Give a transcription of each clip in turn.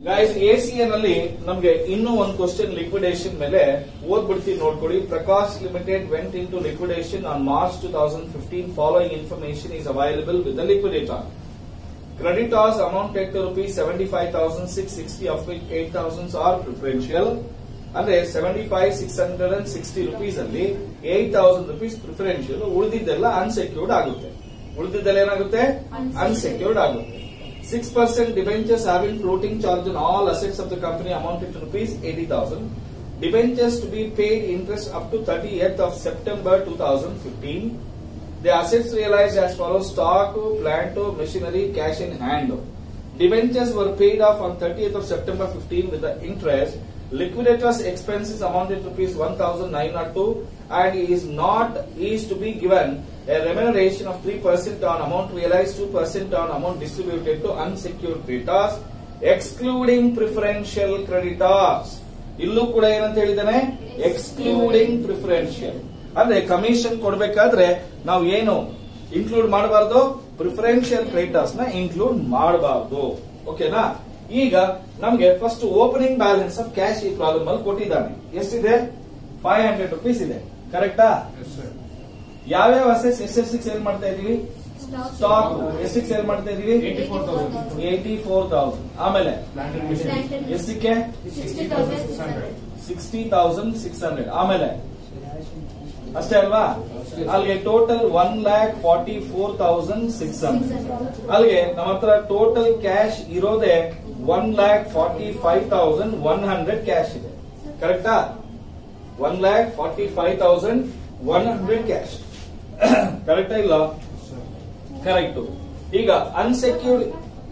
Guys ACN ಅಲ್ಲಿ ನಮ್ಗೆ ಇನ್ನೂ ಒಂದು ಕ್ವಶನ್ ಲಿಕ್ವಿಡೇಷನ್ ಮೇಲೆ ಓದ್ಬಿಡ್ತೀನಿ ನೋಡ್ಕೊಳ್ಳಿ Prakash limited went into liquidation on March two thousand fifteen following information is available with the liquidator Creditors amounted to rupees 75,660 of which 8,000 are preferential. ಅಂದ್ರೆ seventy five six hundred and sixty rupees ಅಲ್ಲಿ eight thousand rupees preferential ಉಳಿದಿದ್ದೆಲ್ಲ unsecured ಆಗುತ್ತೆ ಉಳಿದಿದ್ದೆಲ್ಲ ಏನಾಗುತ್ತೆ unsecured ಆಗುತ್ತೆ six percent debentures having floating charge on all assets of the company amounted to rupees eighty thousand debentures to be paid interest up to thirtieth of September two thousand fifteen The assets realized as follows stock, plant, machinery, cash in hand. Debentures were paid off on 30th of September 15 with the interest. Liquidators expenses amounted to rupees 1902 and is not is to be given a remuneration of 3% on amount realized, 2% on amount distributed to unsecured creditors, excluding preferential creditors. ಇಲ್ಲೂ ಕೂಡ ಏನಂತ ಹೇಳಿದ್ದಾನೆ excluding preferential ಅಂದ್ರೆ commission ಕೊಡಬೇಕಾದ್ರೆ ನಾವು ಏನು include ಮಾಡಬಾರ್ದು preferential creditors ನ ಇನ್ಕ್ಲೂಡ್ ಮಾಡಬಾರ್ದು ಓಕೆನಾ ಈಗ ನಮ್ಗೆ first opening balance of cash ಈ ಪ್ರಾಬ್ಲಮ್ ಅಲ್ಲಿ ಕೊಟ್ಟಿದ್ದಾನೆ ಎಷ್ಟಿದೆ ಫೈವ್ ಹಂಡ್ರೆಡ್ ರುಪೀಸ್ ಇದೆ ಕರೆಕ್ಟಾ ಯಾವ್ಯಾವ ಅಸೆಟ್ಸ್ ಎಷ್ಟೆಷ್ಟಿಗೆ ಸೇಲ್ ಮಾಡ್ತಾ ಇದೀವಿ ಸ್ಟಾಕ್ ಎಷ್ಟಿಗೆ ಸೇಲ್ ಮಾಡ್ತಾ ಇದೀವಿ 84,000. ಏಟಿ ಫೋರ್ ತೌಸಂಡ್ ಆಮೇಲೆ ಎಷ್ಟಕ್ಕೆ ಸಿಕ್ಸ್ಟಿ ತೌಸಂಡ್ ಸಿಕ್ಸ್ ಹಂಡ್ರೆಡ್ ಆಮೇಲೆ ಅಷ್ಟೇ ಅಲ್ವಾ ಅಲ್ಲಿಗೆ total one lakh forty four thousand six hundred ಅಲ್ಲಿಗೆ ನಮ್ಮ ಹತ್ರ ಟೋಟಲ್ ಕ್ಯಾಶ್ ಇರೋದೇ one lakh forty five thousand one hundred cash ಇದೆ ಕರೆಕ್ಟಾ one lakh forty five thousand one hundred cash ಕರೆಕ್ಟಾ ಇಲ್ಲ ಕರೆಕ್ಟ್ ಈಗ ಅನ್ಸೆಕ್ಯೂರ್ಡ್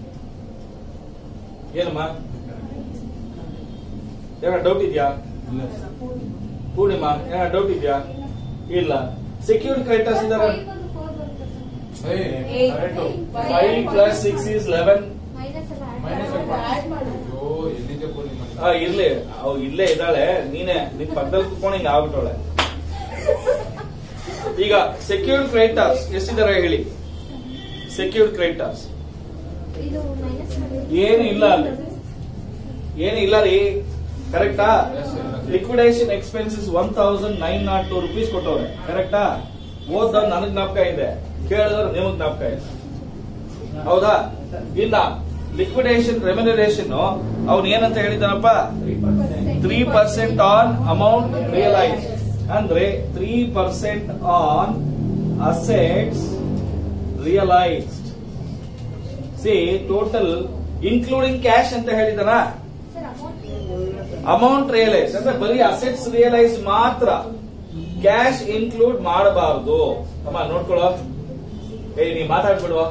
ಏನಮ್ಮ ಏನ ಡೌಟ್ ಇದೆಯಾ ಪೂರ್ಣಿಮಾ ಏನ ಡೌಟ್ ಇದೆಯಾ ಇಲ್ಲ ಸೆಕ್ಯೂರ್ಡ್ ಕ್ರೆಡಿಟರ್ಸ್ ಇದಾರೆ five plus six is eleven ಇರ್ಲಿ ಅವ್ ಇಲ್ಲೇ ಇದ್ದಾಳೆ ನೀನೆ ನಿನ್ ಪಕ್ಕದಲ್ಲಿ ಕುತ್ಕೊಂಡು ಹಿಂಗ ಆಗ್ಬಿಟ್ಟವಳೆ ಈಗ ಸೆಕ್ಯೂರ್ಡ್ ಕ್ರೆಡಿಟರ್ಸ್ ಎಷ್ಟಿದ್ದಾರೆ ಹೇಳಿ ಸೆಕ್ಯೂರ್ಡ್ ಕ್ರೆಡಿಟರ್ಸ್ ಏನು ಇಲ್ಲ ಅಲ್ಲಿ ಏನು ಇಲ್ಲ ರೀ ಕರೆಕ್ಟಾ liquidation expenses one thousand nine nought two rupees ಕೊಟ್ಟವ್ರೆ ಕರೆಕ್ಟಾ ಓದ್ದ ನನಗ್ ಜ್ಞಾಪಕ ಇದೆ ಕೇಳಿದ್ರೆ ನಿಮಗ್ ಜ್ಞಾಪಕ ಇದೆ ಹೌದಾ ಇಲ್ಲ ಲಿಕ್ವಿಡೇಷನ್ ರೆಮ್ಯುನರೇಷನ್ ಅವ್ನು ಏನಂತ ಹೇಳಿದಾನಪ್ಪ three percent on amount realise ಅಂದ್ರೆ three percent on assets realised ಸಿ ಟೋಟಲ್ ಇನ್ಕ್ಲೂಡಿಂಗ್ ಕ್ಯಾಶ್ ಅಂತ ಹೇಳಿದನ ಅಮೌಂಟ್ ರಿಯಲೈಸ್ ಅಂದ್ರೆ ಬರೀ ಅಸೆಟ್ಸ್ ರಿಯಲೈಸ್ ಮಾತ್ರ ಕ್ಯಾಶ್ ಇನ್ಕ್ಲೂಡ್ ಮಾಡಬಾರದು ಅಮ್ಮ ನೋಡ್ಕೊಳ್ಳೋ ಏ ನೀ ಮಾತಾಡ್ಬಿಡುವ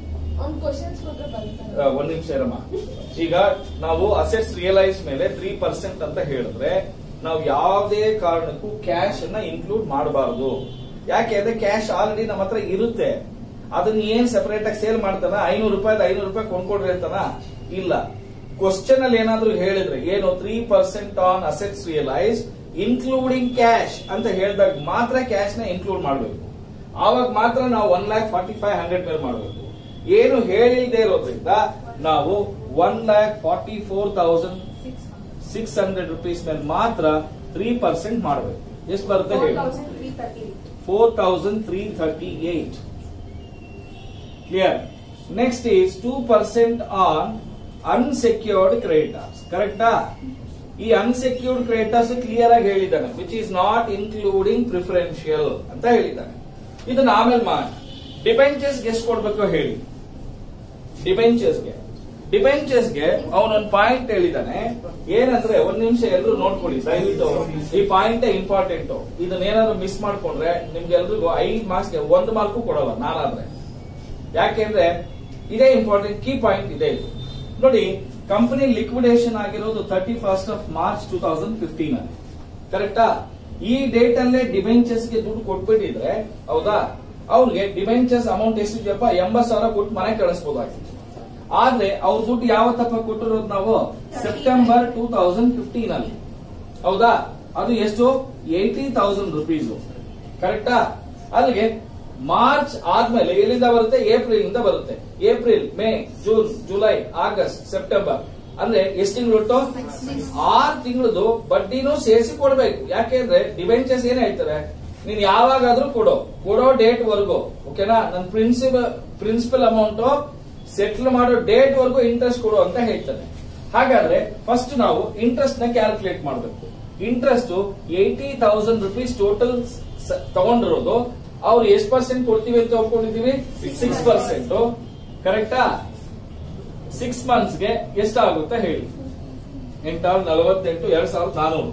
ಆ, ಒಂದ್ ನಿಮಿಷ ಇರಮ್ಮ ಈಗ ನಾವು ಅಸೆಟ್ಸ್ ರಿಯಲೈಸ್ ಮೇಲೆ ತ್ರೀ ಪರ್ಸೆಂಟ್ ಅಂತ ಹೇಳಿದ್ರೆ ನಾವು ಯಾವುದೇ ಕಾರಣಕ್ಕೂ ಕ್ಯಾಶ್ ಅನ್ನ ಇನ್ಕ್ಲೂಡ್ ಮಾಡಬಾರದು ಯಾಕೆ ಅಂದ್ರೆ ಕ್ಯಾಶ್ ಆಲ್ರೆಡಿ ನಮ್ಮ ಹತ್ರ ಇರುತ್ತೆ ಅದನ್ನ ಏನ್ ಸೆಪರೇಟ್ ಆಗಿ ಸೇಲ್ ಮಾಡ್ತಾನ ಐನೂರು ರೂಪಾಯಿ ಐನೂರು ರೂಪಾಯಿ ಕೊಂಡ್ಕೊಡ್ರಿ ಅಂತಾನ ಇಲ್ಲ ಕ್ವಶನ್ ಅಲ್ಲಿ ಏನಾದ್ರೂ ಹೇಳಿದ್ರೆ ಏನು three percent on assets realise including cash ಅಂತ ಹೇಳಿದಾಗ ಮಾತ್ರ ಕ್ಯಾಶ್ ನ ಇನ್ಕ್ಲೂಡ್ ಮಾಡಬೇಕು ಆವಾಗ ಮಾತ್ರ ನಾವು one lakh forty five hundred ಮೇಲೆ ಮಾಡಬೇಕು ಏನು ಹೇಳಿಲ್ಲದೆ ಇರೋದ್ರಿಂದ ನಾವು one lakh forty four thousand six hundred rupees ಮೇಲೆ ಮಾತ್ರ ತ್ರೀ ಪರ್ಸೆಂಟ್ ಮಾಡಬೇಕು ಎಷ್ಟು ಬರುತ್ತೆ ಹೇಳಿ four thousand three thirty eight clear next is two percent on unsecured creditors ಕರೆಕ್ಟಾ ಈ ಅನ್ಸೆಕ್ಯೂರ್ಡ್ ಕ್ರೆಡಿಟರ್ಸ್ ಕ್ಲಿಯರ್ ಆಗಿ ಹೇಳಿದ್ದಾನೆ which is not including preferential ಅಂತ ಹೇಳಿದ್ದಾನೆ ಇದನ್ನ ಆಮೇಲೆ ಮಾಡಿ ಡಿಬೆಂಚರ್ಸ್ ಎಷ್ಟು ಕೊಡ್ಬೇಕು ಹೇಳಿ ಡಿಬೆಂಚರ್ಸ್ಗೆ ಡಿಬೆಂಚರ್ಸ್ಗೆ ಅವನೊಂದು ಪಾಯಿಂಟ್ ಹೇಳಿದಾನೆ ಏನಂದ್ರೆ ಒಂದ್ ನಿಮಿಷ ಎಲ್ಲರೂ ನೋಡ್ಕೊಳ್ಳಿ ದಯವಿಟ್ಟು ಈ ಪಾಯಿಂಟ್ ಇಂಪಾರ್ಟೆಂಟ್ ಇದನ್ನೇನಾದ್ರು ಮಿಸ್ ಮಾಡ್ಕೊಂಡ್ರೆ ನಿಮ್ಗೆ ಎಲ್ರಿಗೂ ಐದ್ ಮಾರ್ಕ್ಸ್ಗೆ ಒಂದು ಮಾರ್ಕು ಕೊಡಲ್ಲ ನಾನಾದ್ರೆ ಯಾಕೆಂದ್ರೆ ಇದೇ ಇಂಪಾರ್ಟೆಂಟ್ ಕೀ ಪಾಯಿಂಟ್ ಇದೆ ಇದು ನೋಡಿ ಕಂಪನಿ ಲಿಕ್ವಿಡೇಷನ್ ಆಗಿರೋದು thirty first of March two thousand fifteen ಅಲ್ಲಿ ಕರೆಕ್ಟಾ ಈ ಡೇಟ್ ಅಲ್ಲೇ ಡಿಬೆಂಚರ್ಸ್ ಗೆ ದುಡ್ಡು ಕೊಟ್ಬಿಟ್ಟಿದ್ರೆ ಹೌದಾ ಅವ್ರಿಗೆ ಡಿಬೆಂಚರ್ಸ್ ಅಮೌಂಟ್ ಎಷ್ಟಿದೆಯಪ್ಪ ಎಂಬತ್ ಸಾವಿರ ಕೊಟ್ಟು ಮನೆ ಕಳಿಸಬಹುದಾಗಿತ್ತು ಆದ್ರೆ ಅವ್ರ ದುಡ್ಡು ಯಾವತ್ತಪ್ಪ ಕೊಟ್ಟಿರೋದು ನಾವು ಸೆಪ್ಟೆಂಬರ್ ಟೂ ತೌಸಂಡ್ ಫಿಫ್ಟೀನ್ ಅಲ್ಲಿ ಹೌದಾ ಅದು ಎಷ್ಟು ಏಯ್ಟಿ ತೌಸಂಡ್ ರುಪೀಸ್ ಕರೆಕ್ಟಾ ಅಲ್ಲಿಗೆ ಮಾರ್ಚ್ ಆದ್ಮೇಲೆ ಎಲ್ಲಿಂದ ಬರುತ್ತೆ ಏಪ್ರಿಲ್ ಇಂದ ಬರುತ್ತೆ April May June July August September ಅಂದ್ರೆ ಎಷ್ಟು ತಿಂಗಳು ಒಟ್ಟು ಆರ್ ತಿಂಗಳದು ಬಡ್ಡಿನೂ ಸೇರಿಸಿ ಕೊಡ್ಬೇಕು ಯಾಕೆಂದ್ರೆ ಡಿಬೆಂಚರ್ಸ್ ಏನ್ ಹೇಳ್ತಾರೆ ನೀನ್ ಯಾವಾಗಾದ್ರೂ ಕೊಡು ಕೊಡೋ ಡೇಟ್ ವರ್ಗು ಓಕೆನಾ ನನ್ ಪ್ರಿನ್ಸಿಪಲ್ ಪ್ರಿನ್ಸಿಪಲ್ ಅಮೌಂಟ್ ಸೆಟ್ಲ್ ಮಾಡೋ ಡೇಟ್ ವರ್ಗು ಇಂಟ್ರೆಸ್ಟ್ ಕೊಡು ಅಂತ ಹೇಳ್ತಾನೆ ಹಾಗಾದ್ರೆ ಫಸ್ಟ್ ನಾವು ಇಂಟ್ರೆಸ್ಟ್ ನ ಕ್ಯಾಲ್ಕುಲೇಟ್ ಮಾಡಬೇಕು interest eighty thousand rupees total ತಗೊಂಡಿರೋದು ಅವ್ರು ಎಷ್ಟು ಪರ್ಸೆಂಟ್ ಕೊಡ್ತೀವಿ ಅಂತ ಒಪ್ಕೊಂಡಿದೀವಿ ಸಿಕ್ಸ್ ಪರ್ಸೆಂಟ್ ಕರೆಕ್ಟಾ ಸಿಕ್ಸ್ ಮಂತ್ಸ್ಗೆ ಎಷ್ಟಾಗುತ್ತೆ ಹೇಳಿ ಎಂಟಾರು ನಲವತ್ತೆಂಟು ಎರಡ್ ಸಾವಿರದ ನಾನೂರು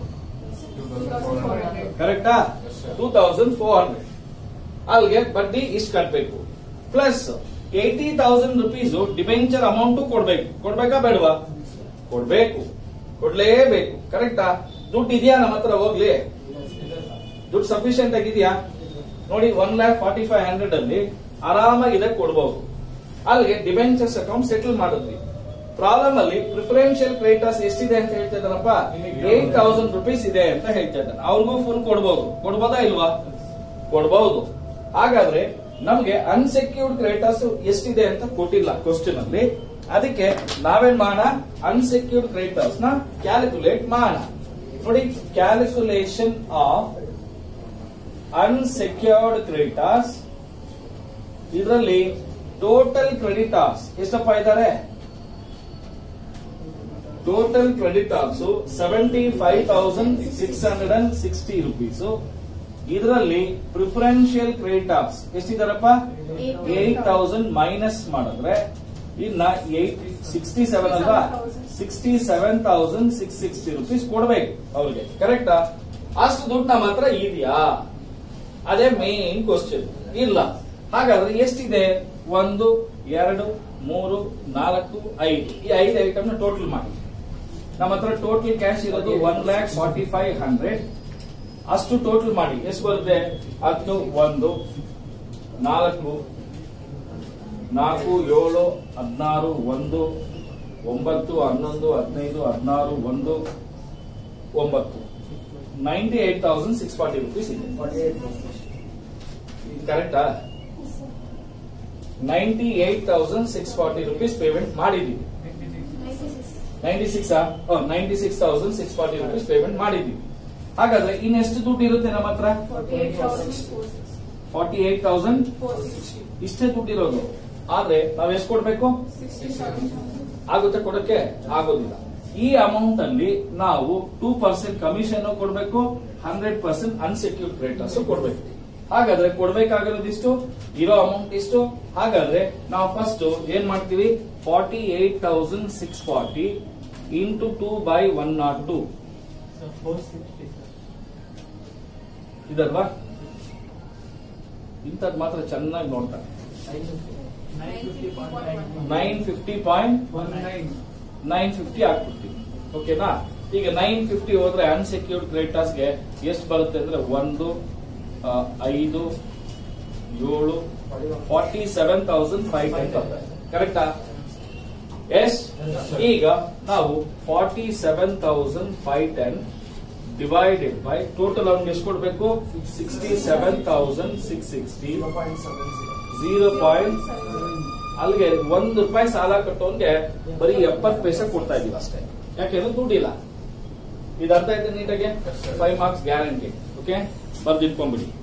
ಕರೆಕ್ಟಾ ಟೂ ತೌಸಂಡ್ ಫೋರ್ ಹಂಡ್ರೆಡ್ ಅಲ್ಲಿಗೆ ಬಡ್ಡಿ ಇಷ್ಟು ಕಟ್ಬೇಕು plus eighty thousand rupees debenture amount ಕೊಡ್ಬೇಕು ಕೊಡ್ಬೇಕಾ ಬೇಡವಾ ಕೊಡ್ಬೇಕು ಕೊಡ್ಲೇಬೇಕು ಕರೆಕ್ಟಾ ದುಡ್ಡು ಇದೆಯಾ ನಮ್ಮ ಹತ್ರ ಹೋಗ್ಲಿ ದುಡ್ಡು ಸಫಿಶಿಯಂಟ್ ಆಗಿದೆಯಾ ನೋಡಿ one lakh forty five hundred ಅಲ್ಲಿ ಆರಾಮಾಗಿ ಇದಕ್ಕೆ ಕೊಡಬಹುದು ಅಲ್ಲಿಗೆ ಡಿಬೆಂಚರ್ಸ್ ಅಕೌಂಟ್ ಸೆಟಲ್ ಮಾಡಿದ್ವಿ ಪ್ರಾಬ್ಲಮ್ ಅಲ್ಲಿ ಪ್ರಿಫರೆನ್ಷಿಯಲ್ ಕ್ರೆಡಿಟರ್ಸ್ ಎಷ್ಟಿದೆ ಅಂತ ಹೇಳ್ತಾ ಇದ್ದಾನಪ್ಪ ಏಟ್ ತೌಸಂಡ್ ರುಪೀಸ್ ಇದೆ ಅಂತ ಹೇಳ್ತಾ ಇದ್ದಾನೆ ಅವ್ರಿಗೂ ಫುಲ್ ಕೊಡ್ಬೋದು ಕೊಡ್ಬೋದಾ ಇಲ್ವಾ ಕೊಡ್ಬಹುದು ಹಾಗಾದ್ರೆ ನಮ್ಗೆ ಅನ್ಸೆಕ್ಯೂರ್ಡ್ ಕ್ರೆಡಿಟರ್ಸ್ ಎಷ್ಟಿದೆ ಅಂತ ಕೊಟ್ಟಿಲ್ಲ ಕ್ವಶನ್ ಅಲ್ಲಿ ಅದಕ್ಕೆ ನಾವೇನ್ ಮಾಡೋಣ ಅನ್ಸೆಕ್ಯೂರ್ಡ್ ಕ್ರೆಡಿಟರ್ಸ್ ನ ಕ್ಯಾಲ್ಕುಲೇಟ್ ಮಾಡೋಣ ನೋಡಿ ಕ್ಯಾಲ್ಕುಲೇಷನ್ ಆಫ್ ಅನ್ಸೆಕ್ಯೂರ್ಡ್ ಕ್ರೆಡಿಟರ್ಸ್ ಇದರಲ್ಲಿ ಟೋಟಲ್ ಕ್ರೆಡಿಟರ್ಸ್ ಎಷ್ಟಪ್ಪ ಇದ್ದಾರೆ total creditors seventy five thousand six hundred and sixty rupees ಇದರಲ್ಲಿ ಪ್ರಿಫರೆನ್ಷಿಯಲ್ ಕ್ರೆಡಿಟರ್ಸ್ ಎಷ್ಟಿದಾರಪ್ಪ ಏಟ್ ತೌಸಂಡ್ ಮೈನಸ್ ಮಾಡಿದ್ರೆ ಇನ್ನ ಏಟ್ ಸಿಕ್ಸ್ಟಿ ಸೆವೆನ್ ಅಲ್ವಾ sixty seven thousand six sixty rupees ಕೊಡ್ಬೇಕು ಅವ್ರಿಗೆ ಕರೆಕ್ಟಾ ಅಷ್ಟು ದುಡ್ಡು ನಮ್ಮ ಹತ್ರ ಇದೆಯಾ ಅದೇ ಮೇನ್ ಕ್ವಶನ್ ಇಲ್ಲ ಹಾಗಾದ್ರೆ ಎಷ್ಟಿದೆ ಒಂದು ಎರಡು ಮೂರು ನಾಲ್ಕು ಐದು ಈ ಐದು ಐಟಮ್ ನ ಟೋಟಲ್ ಮಾಡಿ ನಮ್ಮ ಹತ್ರ ಟೋಟಲ್ ಕ್ಯಾಶ್ ಇರೋದು one lakh forty five hundred ಅಷ್ಟು ಟೋಟಲ್ ಮಾಡಿ ಎಷ್ಟು ಬರುತ್ತೆ ಹತ್ತು ಒಂದು ನಾಲ್ಕು ನಾಲ್ಕು ಏಳು ಹದಿನಾರು ಒಂದು ಒಂಬತ್ತು ಹನ್ನೊಂದು ಹದಿನೈದು ಹದಿನಾರು ಒಂದು ಒಂಬತ್ತು ninety eight thousand six forty rupees ಇದೆ ಕರೆಕ್ಟಾ ninety eight thousand six forty rupees payment ಮಾಡಿದೀವಿ ninety six ninety six thousand six forty rupees payment ಮಾಡಿದೀವಿ ಹಾಗಾದ್ರೆ ಇನ್ನೆಷ್ಟು ದುಡ್ಡು ಇರುತ್ತೆ ನಮ್ಮ ಹತ್ರ ಫಾರ್ಟಿ ಏಟ್ ತೌಸಂಡ್ ಇಷ್ಟೇ ದುಡ್ಡು ಇರೋದು ಆದ್ರೆ ನಾವ್ ಎಷ್ಟು ಕೊಡ್ಬೇಕು ಆಗುತ್ತೆ ಕೊಡಕ್ಕೆ ಆಗೋದಿಲ್ಲ ಈ ಅಮೌಂಟ್ ಅಲ್ಲಿ ನಾವು ಟೂ ಪರ್ಸೆಂಟ್ ಕಮಿಷನ್ ಕೊಡ್ಬೇಕು ಹಂಡ್ರೆಡ್ ಪರ್ಸೆಂಟ್ ಅನ್ಸೆಕ್ಯೂರ್ಡ್ ಕ್ರೆಡಿಟರ್ಸ್ ಕೊಡ್ಬೇಕು ಹಾಗಾದ್ರೆ ಕೊಡ್ಬೇಕಾಗಿರೋದು ಇಷ್ಟು ಇರೋ ಅಮೌಂಟ್ ಇಷ್ಟು ಹಾಗಾದ್ರೆ ನಾವು ಫಸ್ಟ್ ಏನ್ ಮಾಡ್ತೀವಿ forty eight thousand six forty into two by one nought two ಇದಲ್ವಾ ಇಂಥದ್ ಮಾತ್ರ ಚೆನ್ನಾಗಿ ನೋಡ್ತಾರೆ nine fifty point nine fifty ಹಾಕ್ಬಿಡ್ತೀವಿ ಓಕೆನಾ ಈಗ ನೈನ್ ಫಿಫ್ಟಿ ಹೋದ್ರೆ ಅನ್ಸೆಕ್ಯೂರ್ಡ್ ಕ್ರೆಡಿಟರ್ಸ್ಗೆ ಎಷ್ಟು ಬರುತ್ತೆ ಅಂದ್ರೆ ಒಂದು ಆ, ಐದು ಏಳು forty seven thousand five ten ಕರೆಕ್ಟಾ ಎಸ್ ಈಗ ನಾವು forty seven thousand five ten divided by total ಅವ್ನಿಗೆ ಎಷ್ಟು ಕೊಡ್ಬೇಕು sixty seven thousand six sixty zero point ಅಲ್ಲಿಗೆ ಒಂದು ರೂಪಾಯಿ ಸಾಲ ಕಟ್ಟೋನ್ಗೆ ಬರೀ ಎಪ್ಪತ್ತು ಪೈಸೆ ಕೊಡ್ತಾ ಇದೀವಿ ಅಷ್ಟೇ ಯಾಕೆಂದ್ರೆ ದುಡ್ಡಿಲ್ಲ ಇದು ಅರ್ಥ ಆಯ್ತು ನೀಟಾಗಿ ಫೈವ್ ಮಾರ್ಕ್ಸ್ ಗ್ಯಾರಂಟಿ ಓಕೆ ಬರ್ದಿಟ್ಕೊಂಡ್ಬಿಡಿ